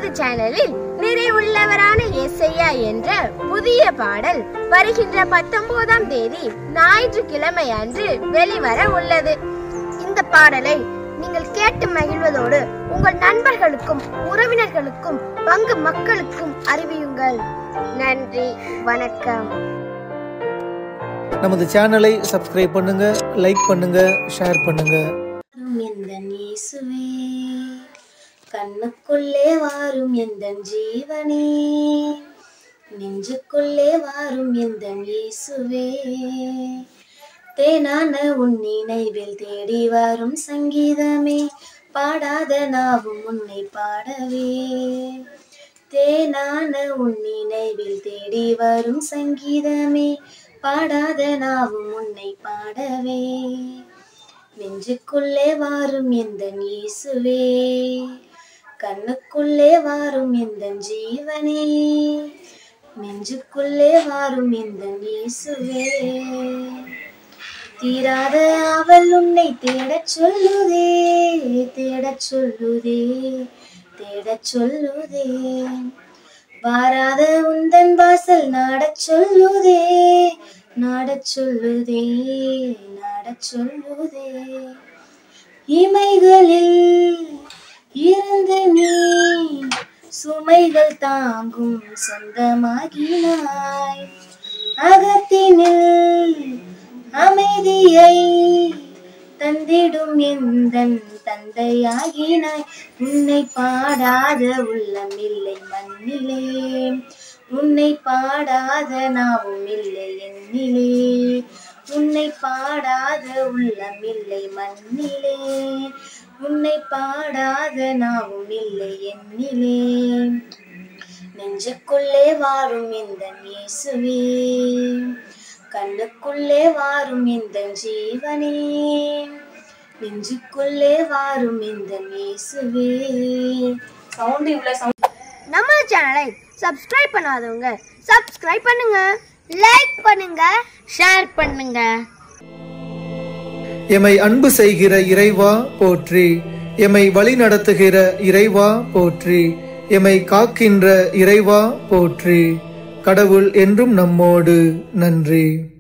சேனலில் நிறைவுள்ளவரான எஸ்ஐயா என்ற புதிய பாடல் வருகின்ற பத்தொன்பதாம் தேதி ஞாயிற்றுக்கிழமை அன்று வெளிவர உள்ளது இந்த பாடலை நீங்கள் கேட்டு மகிழ்வதோடு உங்கள் நண்பர்களுக்கும் உறவினர்களுக்கும் பங்கு மக்களுக்கும் அறிவியுங்கள் நன்றி வணக்கம் நமது சேனலை சப்ஸ்கிரைப் பண்ணுங்க லைக் பண்ணுங்க ஷேர் பண்ணுங்க வாரும் எந்தன் இயேசுவே கண்ணுக்குள்ளே வாரும் எந்தன் ஜீவனே நெஞ்சுக்குள்ளே வாரும் எந்தன் இயேசுவே தேனான உன் நினைவில் தேடி வரும் சங்கீதமே பாடாத நாவும் உன்னை பாடவே தேனான உன் நினைவில் தேடி வரும் சங்கீதமே பாடாத நாவும் உன்னை பாடவே நெஞ்சுக்குள்ளே வாரும் எந்த இயேசுவே கண்ணுக்குள்ளே வாரும் எந்த ஜீவனே நெஞ்சுக்குள்ளே வாரும் எந்த இயேசுவே தீராத அவள் உன்னை தேடச் சொல்லுதே தேடச் சொல்லுதே தேடச் சொல்லுதே வாராத உந்தன் வாசல் நாடச் சொல்லுதே நாடச் சொல்லுதே நாடச் சொல்லுதே இமைகளில் இருந்து நீ சுமைகள் தாங்கும் சொந்தமாகினாய் அகத்தினில் அமைதியை தந்திடும் எந்தன் தந்தையாகினாய் உன்னை பாடாத உள்ளம் இல்லை மண்ணிலே உன்னை பாடாத நாவும் இல்லை என்னிலே உன்னை பாடாத உள்ளம் இல்லை மண்ணிலே உன்னை பாடாத நாவும் இல்லை என்னிலே நெஞ்சுக்குள்ளே வாரும் இந்த இயேசுவே கண்ணுக்குள்ளே வாரும் இந்த ஜீவனே நெஞ்சுக்குள்ளே வாரும் இந்த இயேசுவே சவுண்ட் இவ்வளவு சவுண்ட் நம்ம சேனலை சப்ஸ்கிரைப் பண்ணாதவங்க சப்ஸ்கிரைப் பண்ணுங்க லைக் பண்ணுங்க ஷேர் பண்ணுங்க எமை அன்பு செய்கிற இறைவா போற்றி எமை வழி நடத்துகிற இறைவா போற்றி எமை காக்கின்ற இறைவா போற்றி கடவுள் என்றும் நம்மோடு நன்றி